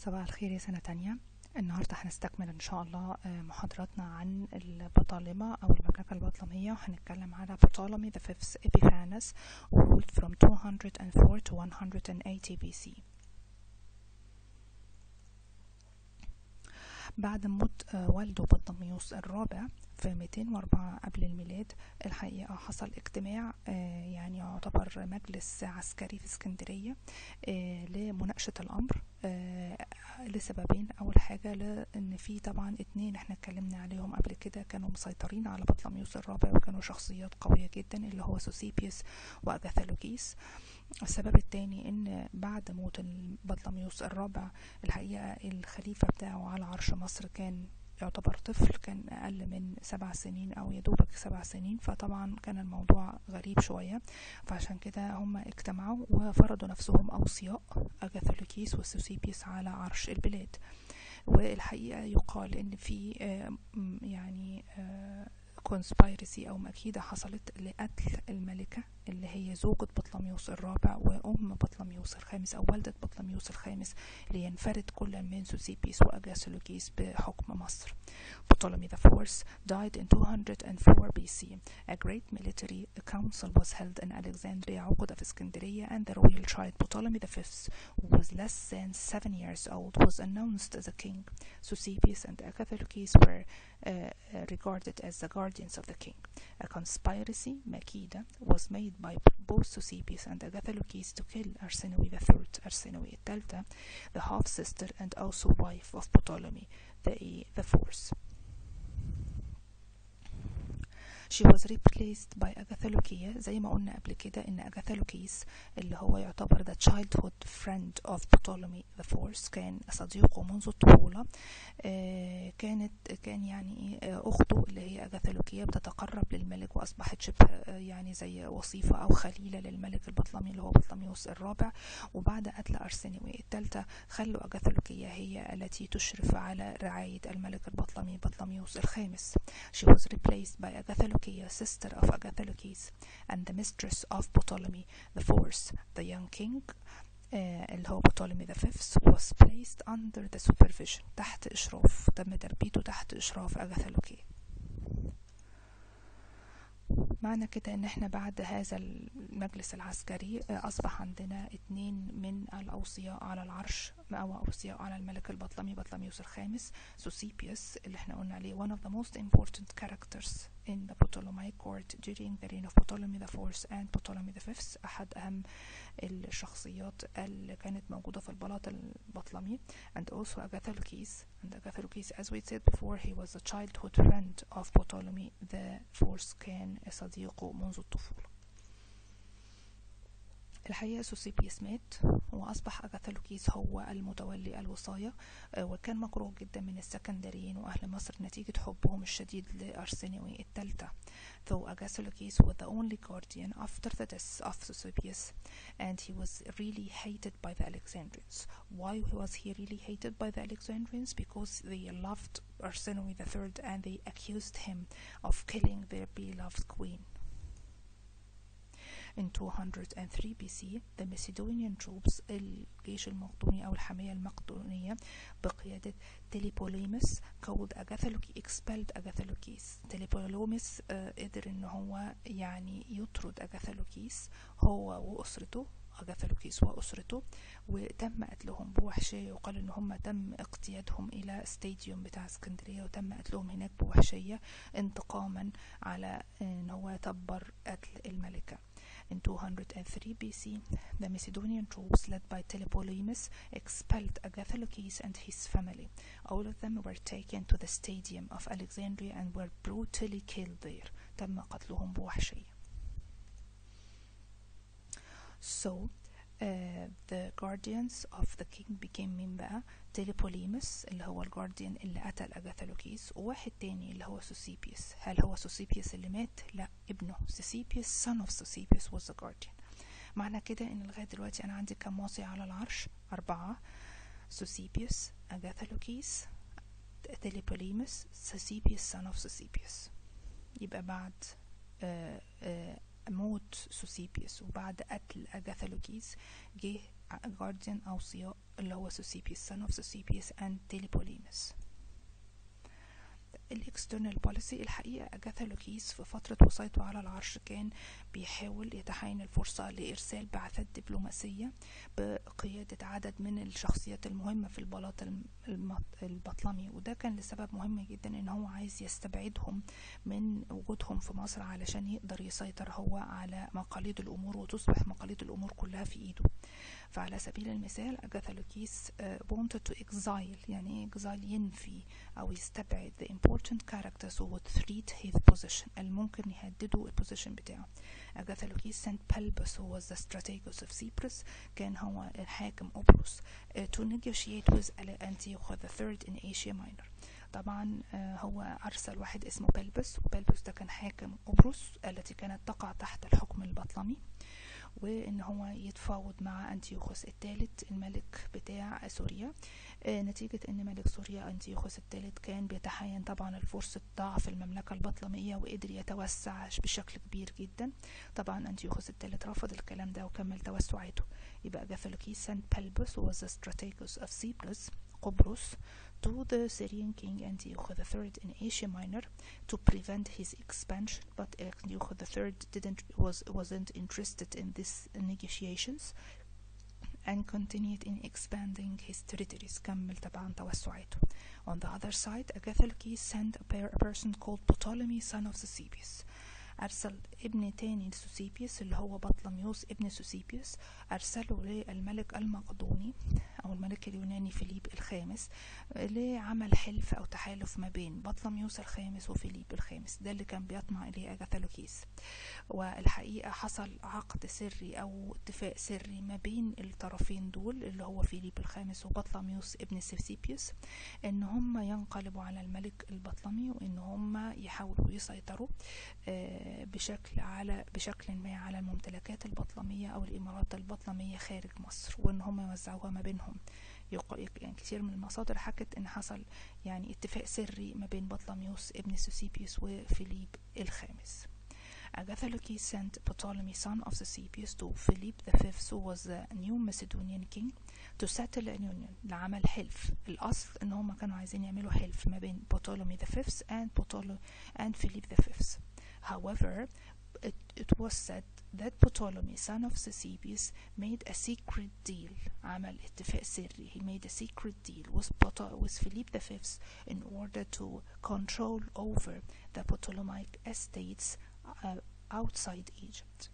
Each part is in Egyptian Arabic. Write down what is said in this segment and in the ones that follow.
صباح الخير يا سنة تانية النهاردة هنستكمل إن شاء الله آه، محاضراتنا عن البطالمة أو المملكة البطلمية وهنتكلم على Ptolemy the fifth Epiphanes who ruled from 204 to 180 BC بعد موت آه، والده بطلميوس الرابع في 204 قبل الميلاد الحقيقة حصل اجتماع آه، يعني يعتبر مجلس عسكري في اسكندرية آه، لمناقشة الأمر آه، لسببين أول حاجة لأن في طبعا اتنين احنا اتكلمنا عليهم قبل كده كانوا مسيطرين على بطلميوس الرابع وكانوا شخصيات قوية جدا اللي هو سوسيبيوس وأجاثالوكيس السبب التاني ان بعد موت بطلميوس الرابع الحقيقة الخليفة بتاعه على عرش مصر كان يعتبر طفل كان أقل من سبع سنين أو يدوبك سبع سنين فطبعا كان الموضوع غريب شوية فعشان كده هم اجتمعوا وفرضوا نفسهم أوصياء أجاثوليكيس وسوسيبيوس على عرش البلاد والحقيقة يقال إن في آه، م- يعني كونسبايرسي أو مكيدة حصلت لقتل الملكة اللي هي زوجة بطلميوس الرابع وأم بطلميوس الخامس أو والدة بطلميوس الخامس لينفرد كل من سوسيبيس وأجاسولوكيس بحكم مصر. Ptolemy IV died in 204 BC. A great military council was held in Alexandria عقد في اسكندرية and the royal child Ptolemy V who was less than seven years old was announced as a king. Susepius and Agathocles were uh, uh, regarded as the guardians of the king. A conspiracy, Makida, was made by both Susepius and Agathocles to kill Arsinoe III, Arsinoe الثالثة, the half-sister and also wife of Ptolemy the, the fourth. She was replaced by Agathalokia زي ما قلنا قبل كده ان Agathalokies اللي هو يعتبر the childhood friend of Ptolemy the fourth كان صديقه منذ الطفولة آه، كانت كان يعني إيه، آه، اخته اللي هي أغاثالوكية بتتقرب للملك واصبحت شبه آه، يعني زي وصيفة او خليلة للملك البطلمي اللي هو بطلميوس الرابع وبعد قتل أرسنوي الثالثة خلوا أغاثالوكية هي التي تشرف على رعاية الملك البطلمي بطلميوس الخامس She was replaced by Agathalokia, sister of Agathalokies, and the mistress of Ptolemy the fourth. The young king آه، اللي هو Ptolemy the fifth was placed under the supervision تحت إشراف تم تربيته تحت إشراف أغاثالوكية معنى كده ان احنا بعد هذا المجلس العسكري آه، اصبح عندنا اتنين من الاوصياء على العرش او اوصياء على الملك البطلمي بطلميوس الخامس سوسيبيوس اللي احنا قلنا عليه one of the most important characters in the Ptolemaic court during the reign of Ptolemy the fourth and Ptolemy the fifth احد اهم الشخصيات اللي كانت موجودة في البلاط البطلمي and also Agathocles and Agathocles as we said before he was a childhood friend of Ptolemy the fourth كان صديقه منذ الطفولة الحقيقة سوسيبيوس مات وأصبح أغاثولوكيس هو المتولي الوصاية آه، وكان مكروه جدا من السكندريين وأهل مصر نتيجة حبهم الشديد لأرسنوي الثالثة though Agathocles was the only guardian after the death of Susepius and he was really hated by the Alexandrians. Why was he really hated by the Alexandrians? Because they loved Arsinoe III and they accused him of killing their beloved queen. In 203 BC, the Macedonian troops الجيش المقدوني أو الحمية المقدونية بقيادة تليبوليمس called Agathaloki expelled Agathalokies. تليبوليمس آه، قدر إن هو يعني يطرد أغاثالوكيس هو وأسرته أغاثالوكيس وأسرته وتم قتلهم بوحشية يقال إن هم تم اقتيادهم إلى ستاديوم بتاع اسكندرية وتم قتلهم هناك بوحشية انتقاما على إن هو تبر قتل الملكة. In 203 BC, the Macedonian troops led by Telepolemus expelled Agathocles and his family. All of them were taken to the stadium of Alexandria and were brutally killed there. تم قتلهم بوحشية. So, uh, the guardians of the king became مين بقى؟ تيليبوليمس اللي هو الجارديان اللي قتل أغاثالوكيس وواحد تاني اللي هو سوسيبيوس هل هو سوسيبيوس اللي مات؟ لا ابنه سوسيبيوس son of Susepius was the guardian معنى كده ان لغاية دلوقتي انا عندي كم واصي على العرش أربعة سوسيبيوس أغاثالوكيس تيليبوليمس سوسيبيوس son of Susepius يبقى بعد آه آه موت سوسيبيوس وبعد قتل أغاثالوكيس جه جارديان أوصياء اللي هو سوسيبيوس son of سوسيبيوس and تيليبوليمس الاكسترنال بوليسي الحقيقة أجاثا لوكيس في فترة وصيته على العرش كان بيحاول يتحين الفرصة لإرسال بعثات دبلوماسية بقيادة عدد من الشخصيات المهمة في البلاط البطلمي وده كان لسبب مهم جدا إن هو عايز يستبعدهم من وجودهم في مصر علشان يقدر يسيطر هو على مقاليد الأمور وتصبح مقاليد الأمور كلها في إيده فعلى سبيل المثال أجاثا لوكيس wanted to exile يعني exile ينفي أو يستبعد the important characters who would threat his position الممكن يهددوا البوزيشن بتاعه أجاثا لوكيس sent Pelbus who was the strategos of Cyprus كان هو الحاكم قبرص to negotiate with Antiochus III in Asia Minor طبعا هو أرسل واحد اسمه بلبس وبلبس ده كان حاكم قبرص التي كانت تقع تحت الحكم البطلمي وان هو يتفاوض مع انتيوخوس الثالث الملك بتاع سوريا نتيجة ان ملك سوريا انتيوخوس الثالث كان بيتحين طبعا الفرصة ضعف المملكة البطلمية وقدر يتوسع بشكل كبير جدا طبعا انتيوخوس الثالث رفض الكلام ده وكمل توسعاته يبقى جاثولوكيس سنت بلبس was the strategos of Cyprus قبرص to the Syrian king Antiochus III in Asia Minor to prevent his expansion, but Antiochus III didn't was wasn't interested in these negotiations and continued in expanding his territories. كمل طبعا توسعاته. On the other side, Agathalki sent a person called Ptolemy, son of Eusebius. أرسل ابن تاني لسوسيبيوس اللي هو بطلميوس ابن سوسيبيوس أرسله للملك المقدوني أو الملك اليوناني فيليب الخامس لعمل حلف أو تحالف ما بين بطلميوس الخامس وفيليب الخامس ده اللي كان بيطمع إليه أجاثالوكيس والحقيقة حصل عقد سري أو اتفاق سري ما بين الطرفين دول اللي هو فيليب الخامس وبطلميوس ابن سوسيبيوس إن هم ينقلبوا على الملك البطلمي وإن هم يحاولوا يسيطروا بشكل على بشكل ما على الممتلكات البطلمية أو الإمارات البطلمية خارج مصر وإن هم يوزعوها ما بينهم يعني كتير من المصادر حكت إن حصل يعني اتفاق سري ما بين بطلميوس ابن سوسيبيوس وفيليب الخامس. Agathalocles sent Ptolemy son of Eusebius to Philip V who was the new Macedonian king to settle an union لعمل حلف الأصل إن هم كانوا عايزين يعملوا حلف ما بين Ptolemy V and Ptolemy and Philip V However, it, it was said that Ptolemy, son of Eusebius, made a secret deal. عمل اتفاق سري. He made a secret deal with, with Philip V in order to control over the Ptolemaic estates uh, outside Egypt.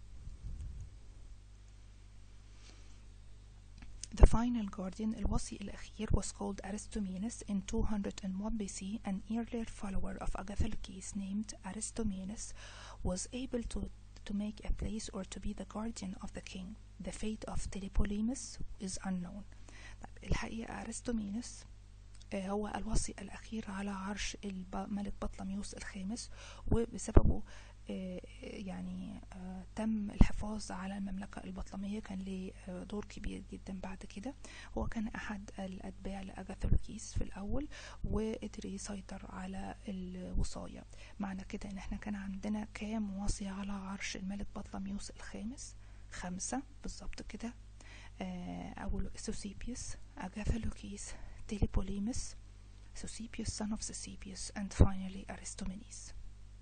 The final guardian, الوصي الأخير, was called Aristomenes in 201 BC. An earlier follower of Agathocles named Aristomenes was able to, to make a place or to be the guardian of the king. The fate of Telepolemus is unknown. الحقيقة أرسطومينس هو الوصي الأخير على عرش الملك بطلميوس الخامس وبسببه يعني تم الحفاظ على المملكة البطلمية كان ليه دور كبير جدا بعد كده هو كان أحد الأتباع لأجاثولوكيس في الأول وقدر يسيطر على الوصاية معنى كده إن احنا كان عندنا كام وصي على عرش الملك بطلميوس الخامس خمسة بالظبط كده أول سوسيبيوس أجاثولوكيس تيليبوليمس Eusebius son of Eusebius and finally Aristomenes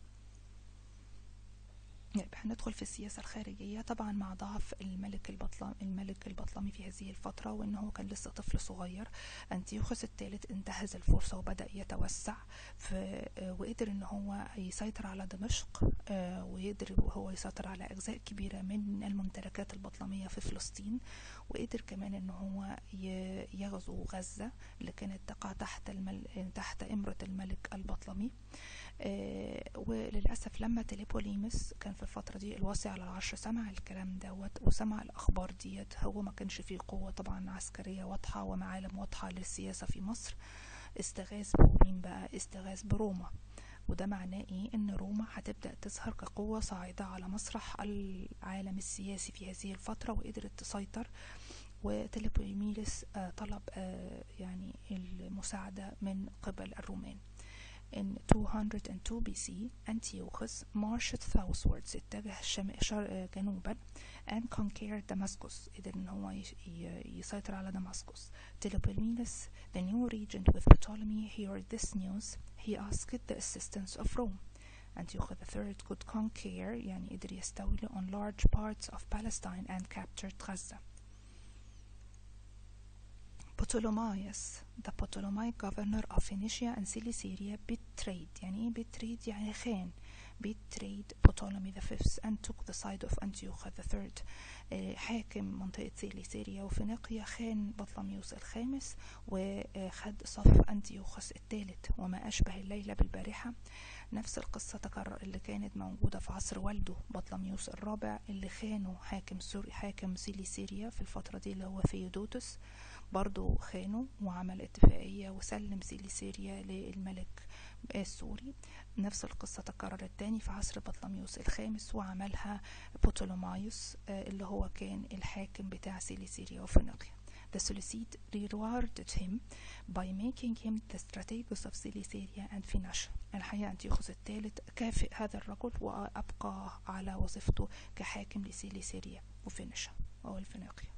يبقى هندخل في السياسة الخارجية طبعا مع ضعف الملك البطلم الملك البطلمي في هذه الفترة وإن هو كان لسه طفل صغير أنتيوخوس الثالث انتهز الفرصة وبدأ يتوسع في وقدر إن هو يسيطر على دمشق ويقدر هو يسيطر على أجزاء كبيرة من الممتلكات البطلمية في فلسطين وقدر كمان إن هو يغزو غزة اللي كانت تقع تحت المل... تحت إمرة الملك البطلمي آه وللأسف لما تليبوليمس كان في الفترة دي الوصي على العرش سمع الكلام دوت وسمع الأخبار ديت هو ما كانش فيه قوة طبعا عسكرية واضحة ومعالم واضحة للسياسة في مصر استغاث بمين بقى استغاث بروما وده معناه ايه ان روما هتبدأ تظهر كقوة صاعدة على مسرح العالم السياسي في هذه الفترة وقدرت تسيطر وتليبوليميلس آه طلب آه يعني المساعدة من قبل الرومان in 202 BC Antiochus marched southwards اتجه شم... شر... جنوبا and conquered Damascus قدر ان هو يش... ي... يسيطر على دمسقس Telepolemus the new regent with Ptolemy heard this news he asked the assistance of Rome Antiochus III could conquer يعني قدر يستولي on large parts of Palestine and captured Gaza Ptolemaeus the Ptolemaic governor of Phoenicia and Cilicia betrayed يعني ايه betrayed يعني خان betrayed Ptolemy the fifth and took the side of Antiochus the third حاكم منطقة سيليسيريا وفينيقيا خان بطلميوس الخامس وخد صف أنتيوخس الثالث وما أشبه الليلة بالبارحة نفس القصة تكرر اللي كانت موجودة في عصر والده بطلميوس الرابع اللي خانه حاكم سوري حاكم سيليسيريا في الفترة دي اللي هو ثيودوتس برضو خانه وعمل اتفاقية وسلم سيليسيريا للملك السوري نفس القصة تكررت تاني في عصر بطلميوس الخامس وعملها بطولومايوس اللي هو كان الحاكم بتاع سيليسيريا وفينيقيا The Seleucid rewarded him by making him the strategos of Cilicia and Phoenicia. الحقيقة أنتيوخوس الثالث كافئ هذا الرجل وأبقى على وظيفته كحاكم لسيليسيريا وفينيشيا أو الفينيقيا.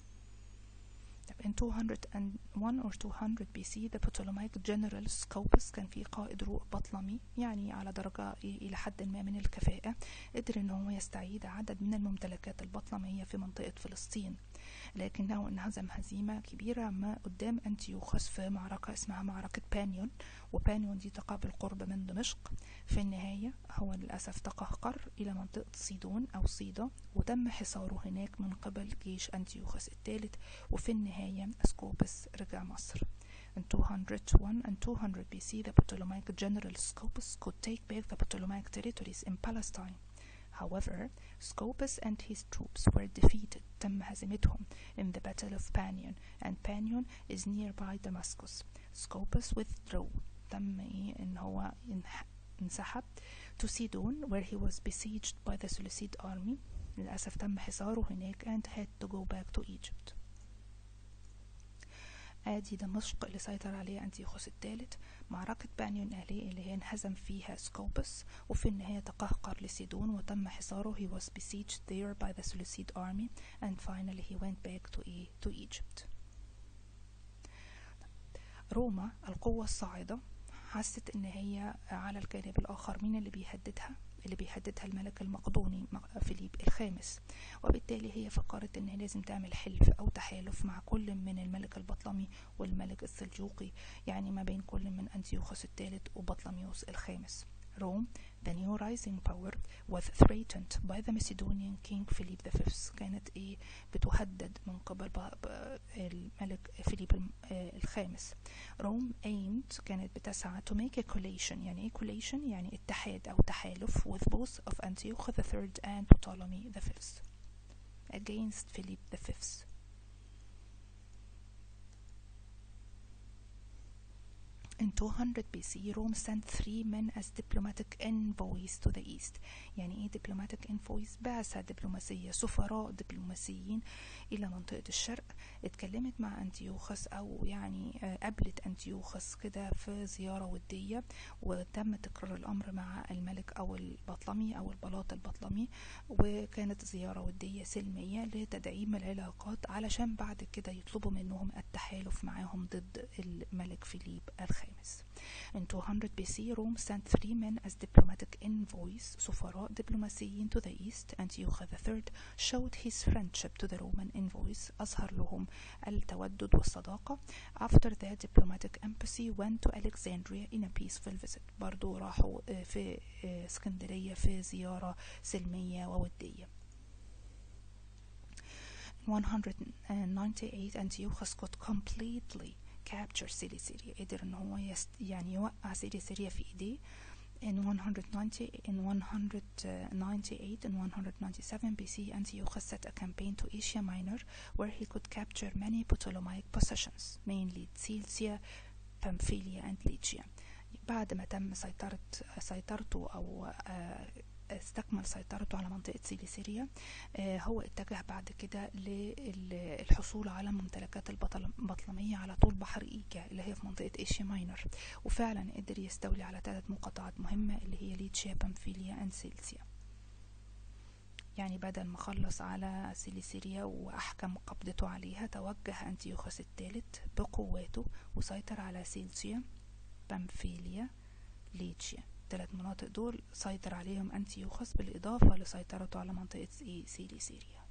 in 201 or 200 BC the Ptolemaic general Scopas كان في قائد روح بطلمي يعني على درجة إلى حد ما من الكفاءة قدر إن هو يستعيد عدد من الممتلكات البطلمية في منطقة فلسطين لكنه انهزم هزيمة كبيرة ما قدام أنتيوخس في معركة اسمها معركة بانيون وبانيون دي تقع بالقرب من دمشق في النهاية هو للأسف تقهقر إلى منطقة صيدون أو صيدا وتم حصاره هناك من قبل جيش أنتيوخس الثالث وفي النهاية أسكوبس رجع مصر In 201 and 200 BC, the Ptolemaic general Scopus could take back the Ptolemaic territories in Palestine. However, Scopus and his troops were defeated تم هزيمتهم in the Battle of Panion and Panion is nearby Damascus. Scopus withdrew تم إيه إن هو انسحب to Sidon where he was besieged by the Seleucid army للأسف تم حصاره هناك and had to go back to Egypt. ادي دمشق اللي سيطر عليها انتيوخوس الثالث معركة بانيون أهلي اللي هي انهزم فيها سكوبس وفي النهاية تقهقر لسيدون وتم حصاره he was besieged there by the Seleucid army and finally he went back to, e to Egypt روما القوة الصاعدة حست ان هي على الجانب الاخر مين اللي بيهددها اللي بيهددها الملك المقدوني فيليب الخامس وبالتالي هي فكرت ان هي لازم تعمل حلف او تحالف مع كل من الملك البطلمي والملك السلجوقي يعني ما بين كل من انتيوخوس الثالث وبطلميوس الخامس Rome, the new rising power, was threatened by the Macedonian king Philip V. كانت ايه بتهدد من قبل الملك فيليب الخامس. Rome aimed كانت بتسعى to make a collation يعني ايه collation يعني اتحاد او تحالف with both of Antiochus III and Ptolemy V against Philip V. In 200 BC, Rome sent three men as diplomatic envoys to the east. يعني ايه diplomatic envoys؟ بعثة دبلوماسية سفراء دبلوماسيين إلى منطقة الشرق اتكلمت مع أنتيوخس أو يعني قابلت أنتيوخس كده في زيارة ودية وتم تكرار الأمر مع الملك أو البطلمي أو البلاط البطلمي وكانت زيارة ودية سلمية لتدعيم العلاقات علشان بعد كده يطلبوا منهم التحالف معاهم ضد الملك فيليب الخامس. In 200 BC, Rome sent three men as diplomatic envoys, سفراء دبلوماسيين to the east. Antiochus III showed his friendship to the Roman envoys, أظهر لهم التودد والصداقة. After the diplomatic embassy went to Alexandria in a peaceful visit. برضو راحوا في اسكندرية في زيارة سلمية وودية. 198 Antiochus got completely capture سيليسيريا قدر ان هو يست يعني يوقع سيليسيريا في ايديه in 190 in 198 and 197 BC Antiochus set a campaign to Asia Minor where he could capture many Ptolemaic possessions mainly Cilicia, Pamphylia and Lycia بعد ما تم سيطرة سيطرته أو استكمل سيطرته على منطقة سيليسيريا هو اتجه بعد كده للحصول على ممتلكات البطلمية على طول بحر إيجا اللي هي في منطقة إيشيا ماينر وفعلا قدر يستولي على ثلاث مقاطعات مهمة اللي هي ليتشيا بامفيليا أند سيلسيا يعني بدل ما خلص على سيليسيريا وأحكم قبضته عليها توجه أنتيوخوس الثالث بقواته وسيطر على سيلسيا بامفيليا ليتشيا الثلاث مناطق دول سيطر عليهم أنتيوخوس بالإضافة لسيطرته على منطقة سيليسيريا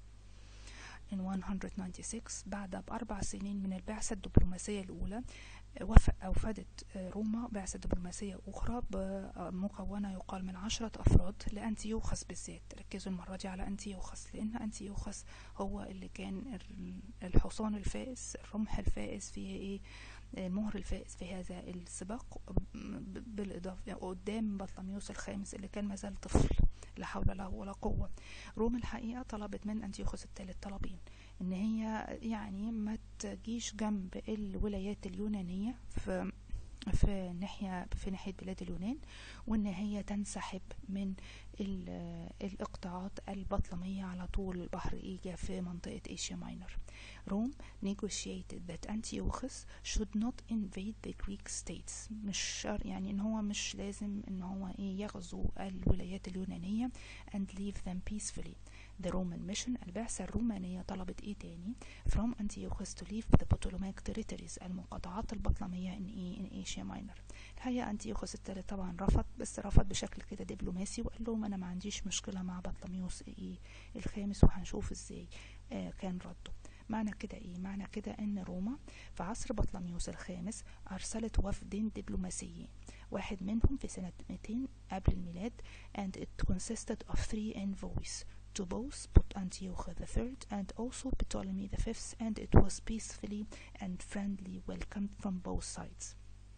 in 196 بعد بأربع سنين من البعثة الدبلوماسية الأولى أوفدت روما بعثة دبلوماسية أخرى مكونة يقال من عشرة أفراد لأنتيوخس بالذات ركزوا المرة دي على أنتيوخس لأن أنتيوخس هو اللي كان الحصان الفائز الرمح الفائز في إيه المهر الفائز في هذا السباق بالإضافة قدام بطلميوس الخامس اللي كان مازال طفل لا حول له ولا قوة روم الحقيقة طلبت من أنتيوخوس الثالث طلبين إن هي يعني ما تجيش جنب الولايات اليونانية في في ناحية في ناحية بلاد اليونان وإن هي تنسحب من الاقطاعات البطلمية على طول بحر إيجا في منطقة إيشيا ماينر. روم negotiated that Antiochus should not invade the Greek states مش شر يعني إن هو مش لازم إن هو إيه يغزو الولايات اليونانية and leave them peacefully. The Roman mission البعثة الرومانية طلبت إيه تاني from Antiochus to leave the Ptolemaic territories المقاطعات البطلمية in إيه in Asia Minor الحقيقة أنتيوخوس الثالث طبعا رفض بس رفض بشكل كده دبلوماسي وقال لهم أنا ما عنديش مشكلة مع بطلميوس إيه الخامس وهنشوف إزاي آه كان رده معنى كده ايه معنى كده ان روما في عصر بطلميوس الخامس ارسلت وفدين دبلوماسيين واحد منهم في سنة 200 قبل الميلاد and it consisted of three envoys to both Antiochus III and also Ptolemy V and it was peacefully and friendly welcomed from both sides.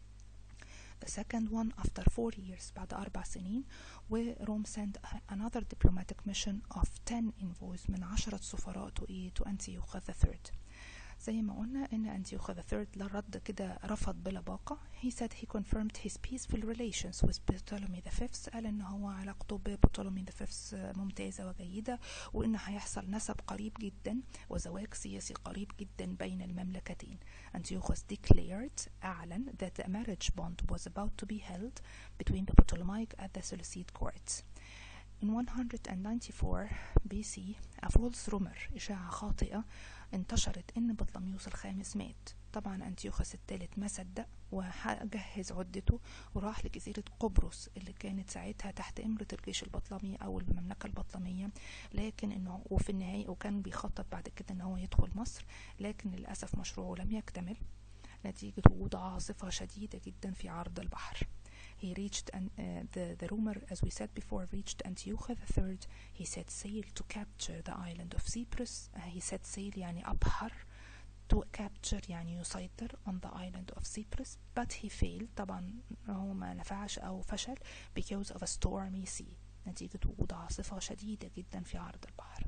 The second one after four years بعد أربع سنين وروم sent another diplomatic mission of 10 envoys من عشرة سفراء to, to Antiochus III. زي ما قلنا ان انتيوخا the third لا رد كده رفض بلباقة he said he confirmed his peaceful relations with Ptolemy the fifth قال ان هو علاقته ببطولمي the fifth ممتازة وجيدة وان هيحصل نسب قريب جدا وزواج سياسي قريب جدا بين المملكتين Antiochus declared أعلن that the marriage bond was about to be held between the Ptolemaic and the Seleucid courts In 194 BC a false rumor إشاعة خاطئة انتشرت ان بطلميوس الخامس مات طبعا انتيوخوس الثالث ما صدق وجهز عدته وراح لجزيرة قبرص اللي كانت ساعتها تحت إمرة الجيش البطلمي أو المملكة البطلمية لكن إنه وفي النهاية وكان بيخطط بعد كده إن هو يدخل مصر لكن للأسف مشروعه لم يكتمل نتيجة وجود عاصفة شديدة جدا في عرض البحر. He reached and uh, the the rumor, as we said before, reached Antiochus III. He set sail to capture the island of Cyprus. Uh, he set sail يعني أبحر to capture يعني يسيطر on the island of Cyprus. But he failed. طبعا هو ما نفعش أو فشل because of a stormy sea. نتيجة وجود عاصفة شديدة جدا في عرض البحر.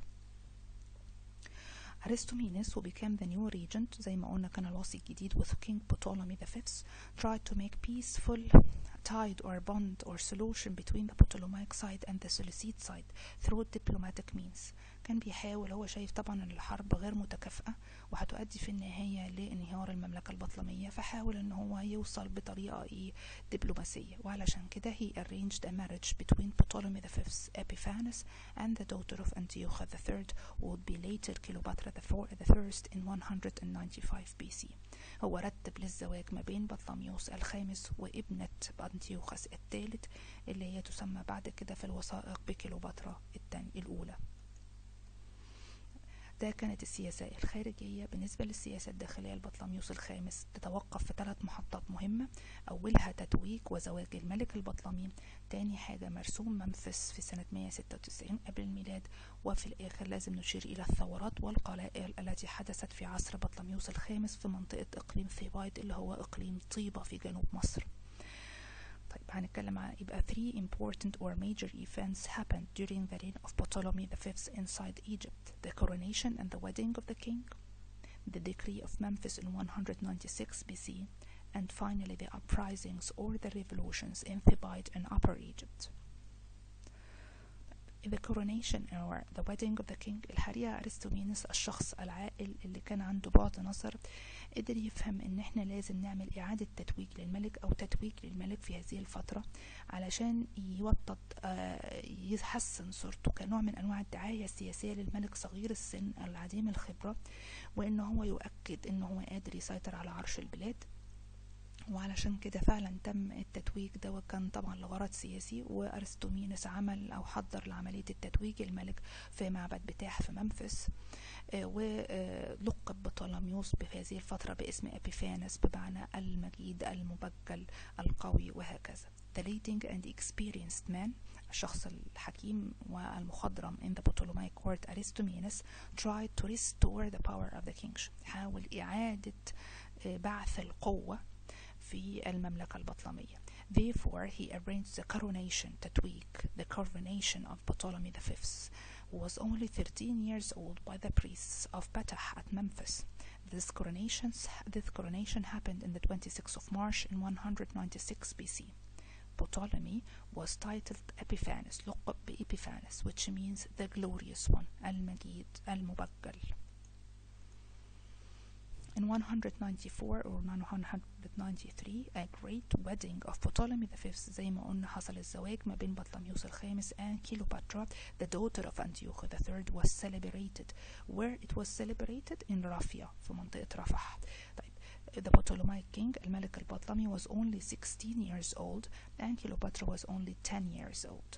Aristomenes who became the new regent زي ما قلنا كان الوصي الجديد with King Ptolemy V tried to make peaceful tide or bond or solution between the Ptolemaic side and the Seleucid side through diplomatic means كان بيحاول هو شايف طبعا ان الحرب غير متكافئة وهتؤدي في النهاية لانهيار المملكة البطلمية فحاول ان هو يوصل بطريقة ايه دبلوماسية وعلشان كده he arranged a marriage between Ptolemy V Epiphanes and the daughter of Antiochus III who would be later Cleopatra the first in 195 BC هو رتب للزواج ما بين بطلميوس الخامس وابنة أنتيوخس الثالث اللي هي تسمى بعد كده في الوثائق بكليوباترا الأولى ده كانت السياسة الخارجية بالنسبة للسياسة الداخلية لبطلميوس الخامس تتوقف في ثلاث محطات مهمة أولها تتويج وزواج الملك البطلمي تاني حاجة مرسوم منفس في سنة 196 قبل الميلاد وفي الآخر لازم نشير إلى الثورات والقلائل التي حدثت في عصر بطلميوس الخامس في منطقة إقليم ثيبايد اللي هو إقليم طيبة في جنوب مصر طيب هنتكلم عن يبقى three important or major events happened during the reign of Ptolemy V inside Egypt the coronation and the wedding of the king the decree of Memphis in 196 BC and finally the uprisings or the revolutions in Thebaid and Upper Egypt the coronation or the wedding of the king الحقيقة أرسطومينس الشخص العاقل اللي كان عنده بعد نظر قدر يفهم ان احنا لازم نعمل اعادة تتويج للملك او تتويج للملك في هذه الفترة علشان يوطد آه، يحسن صورته كنوع من انواع الدعاية السياسية للملك صغير السن العديم الخبرة وان هو يؤكد ان هو قادر يسيطر على عرش البلاد وعلشان كده فعلا تم التتويج ده وكان طبعا لغرض سياسي وارستومينس عمل او حضر لعملية التتويج الملك في معبد بتاح في منفس آه، ولقب بطلميوس بهذه الفترة باسم ابيفانس بمعنى المجيد المبجل القوي وهكذا The leading and experienced man الشخص الحكيم والمخضرم in the Ptolemaic court Aristomenes tried to restore the power of the kingship حاول إعادة آه، بعث القوة في المملكة البطلمية Therefore, he arranged the coronation تتويج the coronation of Ptolemy V who was only 13 years old by the priests of Petah at Memphis. This coronation, this coronation happened in the 26th of March in 196 BC. Ptolemy was titled Epiphanes, لقب بإبيفانس, which means the glorious one, المجيد, المبجل. In 194 or 193 a great wedding of Ptolemy V زي ما قلنا حصل الزواج ما بين بطلميوس الخامس and Cleopatra the daughter of Antiochus III was celebrated where it was celebrated in Rafia في منطقة رفح طيب the Ptolemaic king الملك البطلمي was only 16 years old and Cleopatra was only 10 years old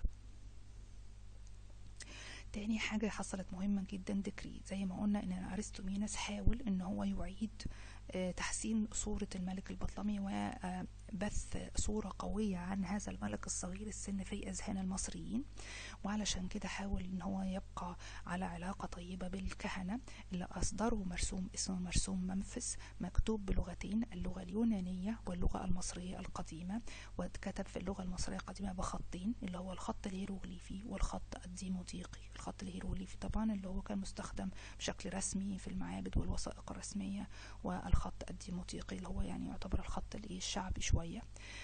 تاني حاجة حصلت مهمة جدا ديكري زي ما قلنا ان ارسطومينس حاول ان هو يعيد آه، تحسين صورة الملك البطلمي وبث صورة قوية عن هذا الملك الصغير السن في أذهان المصريين وعلشان كده حاول ان هو يبقى على علاقة طيبة بالكهنة اللي أصدروا مرسوم اسمه مرسوم منفس مكتوب بلغتين اللغة اليونانية واللغة المصرية القديمة واتكتب في اللغة المصرية القديمة بخطين اللي هو الخط الهيروغليفي والخط الديموتيقي الخط الهيروغليفي طبعا اللي هو كان مستخدم بشكل رسمي في المعابد والوثائق الرسمية والخط الديموتيقي اللي هو يعني يعتبر الخط الايه الشعبي شوية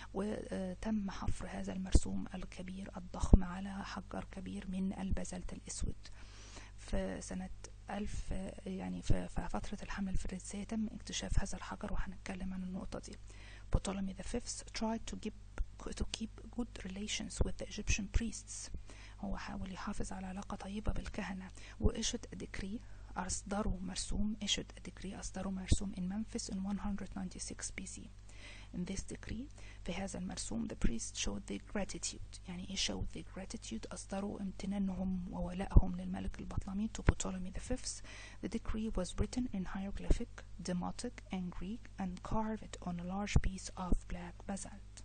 وتم حفر هذا المرسوم الكبير الضخم على حجر كبير من البازلت الأسود في سنة ألف يعني في في فترة الحملة الفرنسية تم اكتشاف هذا الحجر وهنتكلم عن النقطة دي Ptolemy V tried to keep to keep good relations with the Egyptian priests هو حاول يحافظ على علاقة طيبة بالكهنة وإشد decree أصدروا مرسوم issued a decree أصدروا مرسوم in Memphis in 196 BC in this decree في هذا المرسوم the priest showed their gratitude يعني ايه showed their gratitude أصدروا امتنانهم وولائهم للملك البطلمي to Ptolemy V the decree was written in hieroglyphic demotic and Greek and carved on a large piece of black basalt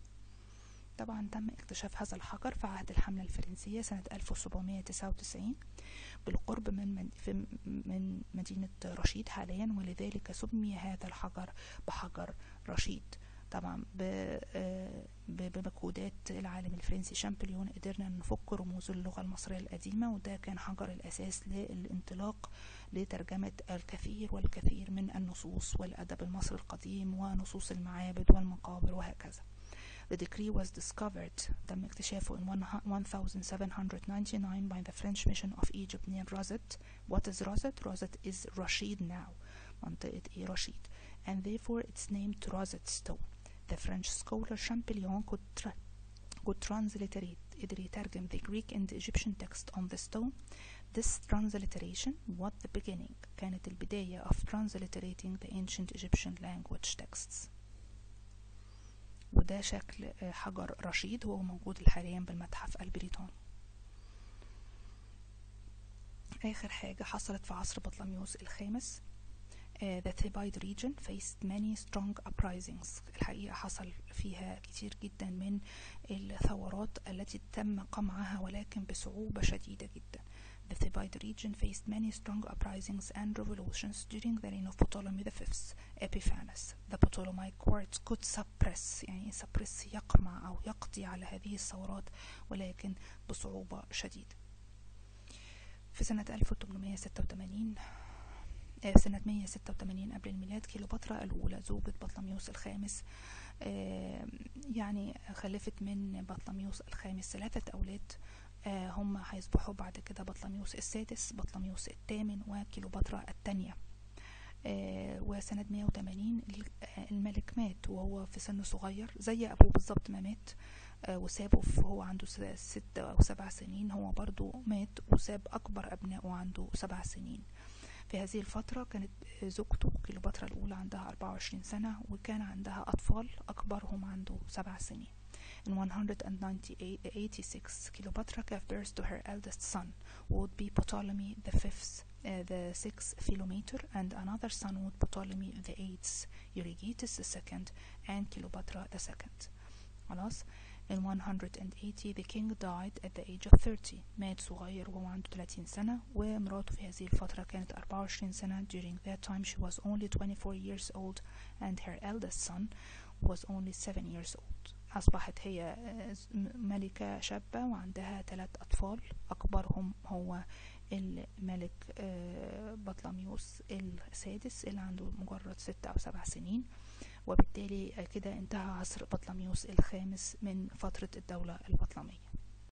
طبعا تم اكتشاف هذا الحجر في عهد الحملة الفرنسية سنة 1799 بالقرب من من, في من مدينة رشيد حاليا ولذلك سمي هذا الحجر بحجر رشيد طبعا بمجهودات العالم الفرنسي شامبليون قدرنا نفك رموز اللغة المصرية القديمة وده كان حجر الأساس للانطلاق لترجمة الكثير والكثير من النصوص والأدب المصري القديم ونصوص المعابد والمقابر وهكذا The decree was discovered تم اكتشافه in 1799 by the French mission of Egypt near Rosette. What is Rosette? Rosette is Rashid now منطقة إيه رشيد and therefore it's named Rosette Stone. The French scholar Champollion could, tra could transliterate قدر يترجم the Greek and the Egyptian text on the stone. This transliteration was the beginning كانت البداية of transliterating the ancient Egyptian language texts. وده شكل حجر رشيد هو موجود حاليا بالمتحف البريطاني آخر حاجة حصلت في عصر بطلميوس الخامس the Thebaid region faced many strong uprisings الحقيقة حصل فيها كتير جدا من الثورات التي تم قمعها ولكن بصعوبة شديدة جدا The Thebaid region faced many strong uprisings and revolutions during the reign of Ptolemy V Epiphanes. The Ptolemaic court could suppress يعني suppress يقمع أو يقضي على هذه الثورات ولكن بصعوبة شديدة. في سنة 1886 سنة 186 قبل الميلاد كيلوباترا الأولى زوجة بطلميوس الخامس يعني خلفت من بطلميوس الخامس ثلاثة أولاد آه هم هيصبحوا بعد كده بطلميوس السادس بطلميوس الثامن وكيلوباترا الثانية آه وسنة 180 الملك مات وهو في سن صغير زي أبوه بالظبط ما مات آه وسابه وهو عنده ست أو سبع سنين هو برضو مات وساب أكبر أبنائه عنده سبع سنين في هذه الفترة كانت زوجته كليوباترا الأولى عندها 24 سنة وكان عندها أطفال أكبرهم عنده سبع سنين. In 186 Cleopatra gave birth to her eldest son would be Ptolemy the fifth uh, the sixth Philometor and another son would Ptolemy the eighth Euergetes the second and Cleopatra the second خلاص In 180 the king died at the age of 30 مات صغير وهو عنده 30 سنة ومراته في هذه الفترة كانت 24 سنة during that time she was only 24 years old and her eldest son was only 7 years old أصبحت هي ملكة شابة وعندها ثلاث أطفال أكبرهم هو الملك بطلميوس السادس اللي عنده مجرد ستة أو سبع سنين وبالتالي كده انتهى عصر بطلميوس الخامس من فترة الدولة البطلمية